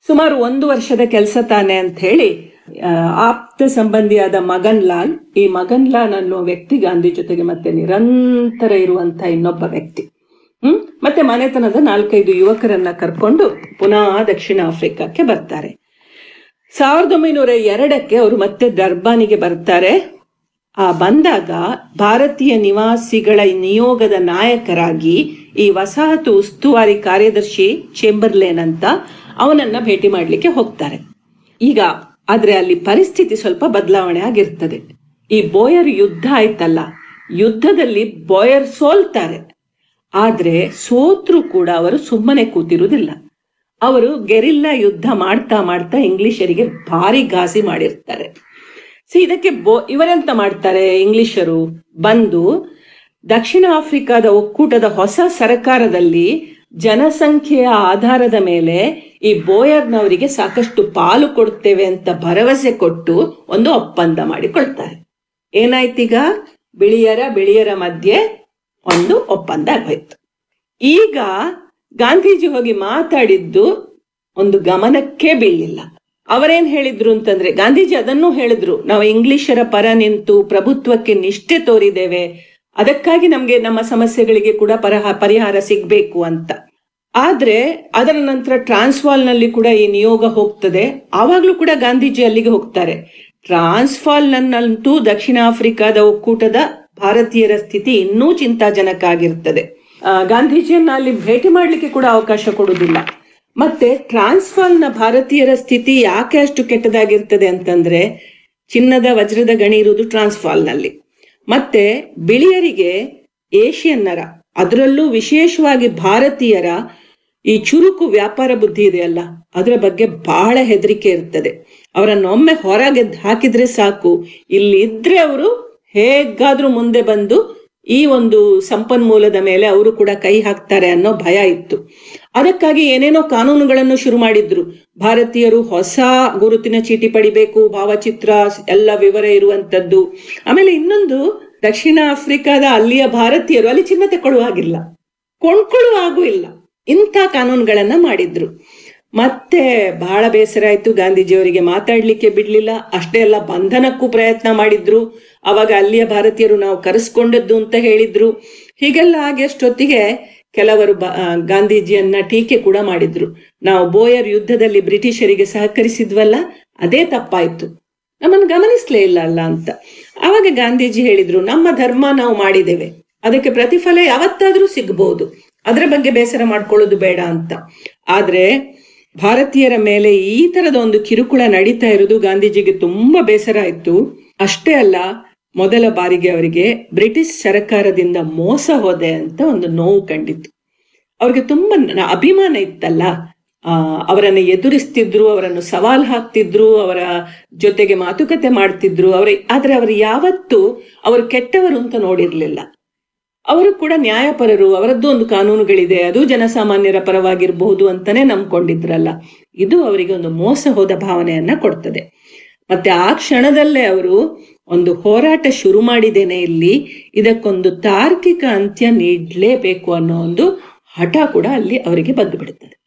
ಸುಮಾರು ಒಂದು ವರ್ಷದ ಕೆಲಸ ತಾನೆ ಅಂತ ಹೇಳಿ ಆ, ಆಪ್ತ ಸಂಬಂಧಿಯಾದ ಮಗನ್ ಲಾಲ್ ಈ ಮಗನ್ ಲಾಲ್ ಅನ್ನೋ ವ್ಯಕ್ತಿ ಗಾಂಧಿ ಜೊತೆಗೆ ಮತ್ತೆ ನಿರಂತರ ಇರುವಂತ ಇನ್ನೊಬ್ಬ ವ್ಯಕ್ತಿ ಹ್ಮ್ ಮತ್ತೆ ಮನೆತನದ ನಾಲ್ಕೈದು ಯುವಕರನ್ನ ಕರ್ಕೊಂಡು ಪುನಃ ದಕ್ಷಿಣ ಆಫ್ರಿಕಾಕ್ಕೆ ಬರ್ತಾರೆ ಸಾವಿರದ ಒಂಬೈನೂರ ಎರಡಕ್ಕೆ ಅವರು ಮತ್ತೆ ಡರ್ಬಾನಿಗೆ ಬರ್ತಾರೆ ಆ ಬಂದಾಗ ಭಾರತೀಯ ನಿವಾಸಿಗಳ ನಿಯೋಗದ ನಾಯಕರಾಗಿ ಈ ವಸಾಹತು ಉಸ್ತುವಾರಿ ಕಾರ್ಯದರ್ಶಿ ಚೇಂಬರ್ಲೇನ್ ಅಂತ ಅವನನ್ನ ಭೇಟಿ ಮಾಡ್ಲಿಕ್ಕೆ ಹೋಗ್ತಾರೆ ಈಗ ಆದ್ರೆ ಅಲ್ಲಿ ಪರಿಸ್ಥಿತಿ ಸ್ವಲ್ಪ ಬದಲಾವಣೆ ಆಗಿರ್ತದೆ ಈ ಬೋಯರ್ ಯುದ್ಧ ಆಯ್ತಲ್ಲ ಯುದ್ಧದಲ್ಲಿ ಬೋಯರ್ ಸೋಲ್ತಾರೆ ಆದ್ರೆ ಸೋತ್ರು ಕೂಡ ಅವರು ಸುಮ್ಮನೆ ಕೂತಿರುವುದಿಲ್ಲ ಅವರು ಗೆರಿಲ್ಲಾ ಯುದ್ಧ ಮಾಡ್ತಾ ಮಾಡ್ತಾ ಇಂಗ್ಲಿಷರಿಗೆ ಭಾರಿ ಘಾಸಿ ಮಾಡಿರ್ತಾರೆ ಸೊ ಇದಕ್ಕೆ ಬೋ ಇವರೆಂತ ಮಾಡ್ತಾರೆ ಇಂಗ್ಲಿಷರು ಬಂದು ದಕ್ಷಿಣ ಆಫ್ರಿಕಾದ ಒಕ್ಕೂಟದ ಹೊಸ ಸರ್ಕಾರದಲ್ಲಿ ಜನಸಂಖ್ಯೆಯ ಆಧಾರದ ಮೇಲೆ ಈ ಬೋಯರ್ನವರಿಗೆ ಸಾಕಷ್ಟು ಪಾಲು ಕೊಡ್ತೇವೆ ಅಂತ ಭರವಸೆ ಕೊಟ್ಟು ಒಂದು ಒಪ್ಪಂದ ಮಾಡಿಕೊಳ್ತಾರೆ ಏನಾಯ್ತೀಗ ಬಿಳಿಯರ ಬಿಳಿಯರ ಮಧ್ಯೆ ಒಂದು ಒಪ್ಪಂದ ಆಗೋಯ್ತು ಈಗ ಗಾಂಧೀಜಿ ಹೋಗಿ ಮಾತಾಡಿದ್ದು ಒಂದು ಗಮನಕ್ಕೆ ಬೀಳಿಲ್ಲ ಅವರೇನ್ ಹೇಳಿದ್ರು ಅಂತಂದ್ರೆ ಗಾಂಧೀಜಿ ಅದನ್ನು ಹೇಳಿದ್ರು ನಾವು ಇಂಗ್ಲಿಷರ ಪರ ನಿಂತು ಪ್ರಭುತ್ವಕ್ಕೆ ನಿಷ್ಠೆ ತೋರಿದ್ದೇವೆ ಅದಕ್ಕಾಗಿ ನಮ್ಗೆ ನಮ್ಮ ಸಮಸ್ಯೆಗಳಿಗೆ ಕೂಡ ಪರಹ ಪರಿಹಾರ ಸಿಗ್ಬೇಕು ಅಂತ ಆದ್ರೆ ಅದರ ನಂತರ ಟ್ರಾನ್ಸ್ವಾಲ್ ನಲ್ಲಿ ಕೂಡ ಈ ನಿಯೋಗ ಹೋಗ್ತದೆ ಆವಾಗ್ಲೂ ಕೂಡ ಗಾಂಧೀಜಿ ಅಲ್ಲಿಗೆ ಹೋಗ್ತಾರೆ ಟ್ರಾನ್ಸ್ಫಾಲ್ ನನ್ನಂತೂ ದಕ್ಷಿಣ ಆಫ್ರಿಕಾದ ಒಕ್ಕೂಟದ ಭಾರತೀಯರ ಸ್ಥಿತಿ ಇನ್ನೂ ಚಿಂತಾಜನಕ ಆಗಿರ್ತದೆ ಆ, ಗಾಂಧೀಜಿಯನ್ನ ಅಲ್ಲಿ ಭೇಟಿ ಮಾಡ್ಲಿಕ್ಕೆ ಕೂಡ ಅವಕಾಶ ಕೊಡುವುದಿಲ್ಲ ಮತ್ತೆ ಟ್ರಾನ್ಸ್ಫಾಲ್ನ ಭಾರತೀಯರ ಸ್ಥಿತಿ ಯಾಕೆ ಅಷ್ಟು ಕೆಟ್ಟದಾಗಿರ್ತದೆ ಅಂತಂದ್ರೆ ಚಿನ್ನದ ವಜ್ರದ ಗಣಿ ಇರುವುದು ಟ್ರಾನ್ಸ್ಫಾಲ್ನಲ್ಲಿ ಮತ್ತೆ ಬಿಳಿಯರಿಗೆ ಏಷ್ಯನ್ನರ ಅದರಲ್ಲೂ ವಿಶೇಷವಾಗಿ ಭಾರತೀಯರ ಈ ಚುರುಕು ವ್ಯಾಪಾರ ಬುದ್ಧಿ ಇದೆಯಲ್ಲ ಅದರ ಬಗ್ಗೆ ಬಹಳ ಹೆದರಿಕೆ ಇರ್ತದೆ ಅವರನ್ನೊಮ್ಮೆ ಹೊರಗೆ ಹಾಕಿದ್ರೆ ಸಾಕು ಇಲ್ಲಿ ಇದ್ರೆ ಅವರು ಹೇಗಾದ್ರೂ ಮುಂದೆ ಬಂದು ಈ ಒಂದು ಸಂಪನ್ಮೂಲದ ಮೇಲೆ ಅವರು ಕೂಡ ಕೈ ಹಾಕ್ತಾರೆ ಅನ್ನೋ ಭಯ ಇತ್ತು ಅದಕ್ಕಾಗಿ ಏನೇನೋ ಕಾನೂನುಗಳನ್ನು ಶುರು ಮಾಡಿದ್ರು ಭಾರತೀಯರು ಹೊಸ ಗುರುತಿನ ಚೀಟಿ ಪಡಿಬೇಕು ಭಾವಚಿತ್ರ ಎಲ್ಲ ವಿವರ ಇರುವಂತದ್ದು ಆಮೇಲೆ ಇನ್ನೊಂದು ದಕ್ಷಿಣ ಆಫ್ರಿಕಾದ ಅಲ್ಲಿಯ ಭಾರತೀಯರು ಅಲ್ಲಿ ಚಿನ್ನ ತಕೊಳ್ಳುವ ಹಾಗಿಲ್ಲ ಕೊಂಡ್ಕೊಳ್ಳುವ ಹಾಗೂ ಇಲ್ಲ ಇಂಥ ಕಾನೂನುಗಳನ್ನ ಮಾಡಿದ್ರು ಮತ್ತೆ ಬಹಳ ಬೇಸರ ಆಯ್ತು ಗಾಂಧೀಜಿಯವರಿಗೆ ಮಾತಾಡ್ಲಿಕ್ಕೆ ಬಿಡ್ಲಿಲ್ಲ ಅಷ್ಟೇ ಅಲ್ಲ ಬಂಧನಕ್ಕೂ ಪ್ರಯತ್ನ ಮಾಡಿದ್ರು ಅವಾಗ ಅಲ್ಲಿಯ ಭಾರತೀಯರು ನಾವು ಕರೆಸ್ಕೊಂಡದ್ದು ಅಂತ ಹೇಳಿದ್ರು ಹೀಗೆಲ್ಲ ಆಗಿ ಅಷ್ಟೊತ್ತಿಗೆ ಕೆಲವರು ಬ- ಆ, ಗಾಂಧೀಜಿಯನ್ನ ಟೀಕೆ ಕೂಡ ಮಾಡಿದ್ರು ನಾವು ಬೋಯರ್ ಯುದ್ಧದಲ್ಲಿ ಬ್ರಿಟಿಷರಿಗೆ ಸಹಕರಿಸಿದ್ವಲ್ಲ ಅದೇ ತಪ್ಪಾಯ್ತು ನಮ್ಮನ್ನು ಗಮನಿಸ್ಲೇ ಇಲ್ಲ ಅಲ್ಲ ಅಂತ ಆವಾಗ ಗಾಂಧೀಜಿ ಹೇಳಿದ್ರು ನಮ್ಮ ಧರ್ಮ ನಾವು ಮಾಡಿದ್ದೇವೆ ಅದಕ್ಕೆ ಪ್ರತಿಫಲ ಯಾವತ್ತಾದ್ರೂ ಸಿಗ್ಬಹುದು ಅದರ ಬಗ್ಗೆ ಬೇಸರ ಮಾಡ್ಕೊಳ್ಳೋದು ಬೇಡ ಅಂತ ಆದ್ರೆ ಭಾರತೀಯರ ಮೇಲೆ ಈ ತರದ ಒಂದು ಕಿರುಕುಳ ನಡೀತಾ ಇರೋದು ಗಾಂಧೀಜಿಗೆ ತುಂಬಾ ಬೇಸರ ಆಯ್ತು ಅಷ್ಟೇ ಅಲ್ಲ ಮೊದಲ ಬಾರಿಗೆ ಅವರಿಗೆ ಬ್ರಿಟಿಷ್ ಸರ್ಕಾರದಿಂದ ಮೋಸ ಹೋದೆ ಅಂತ ಒಂದು ನೋವು ಕಂಡಿತ್ತು ಅವ್ರಿಗೆ ತುಂಬಾ ನ- ಅಭಿಮಾನ ಇತ್ತಲ್ಲ ಆ ಅವರನ್ನು ಎದುರಿಸ್ತಿದ್ರು ಅವರನ್ನು ಸವಾಲ್ ಹಾಕ್ತಿದ್ರು ಅವರ ಜೊತೆಗೆ ಮಾತುಕತೆ ಮಾಡ್ತಿದ್ರು ಅವರ ಆದ್ರೆ ಅವರು ಯಾವತ್ತೂ ಅವರು ಕೆಟ್ಟವರು ಅಂತ ನೋಡಿರ್ಲಿಲ್ಲ ಅವರು ಕೂಡ ನ್ಯಾಯಪರರು ಅವರದ್ದು ಒಂದು ಕಾನೂನುಗಳಿದೆ ಅದು ಜನಸಾಮಾನ್ಯರ ಪರವಾಗಿರಬಹುದು ಅಂತಾನೆ ನಂಬ್ಕೊಂಡಿದ್ರಲ್ಲ ಇದು ಅವರಿಗೆ ಒಂದು ಮೋಸ ಹೋದ ಭಾವನೆಯನ್ನ ಕೊಡ್ತದೆ ಮತ್ತೆ ಆ ಕ್ಷಣದಲ್ಲೇ ಅವರು ಒಂದು ಹೋರಾಟ ಶುರು ಮಾಡಿದ್ದೇನೆ ಇಲ್ಲಿ ಇದಕ್ಕೊಂದು ತಾರ್ಕಿಕ ಅಂತ್ಯ ನೀಡಲೇಬೇಕು ಅನ್ನೋ ಒಂದು ಹಠ ಕೂಡ ಅಲ್ಲಿ ಅವರಿಗೆ ಬಂದು ಬಿಡುತ್ತದೆ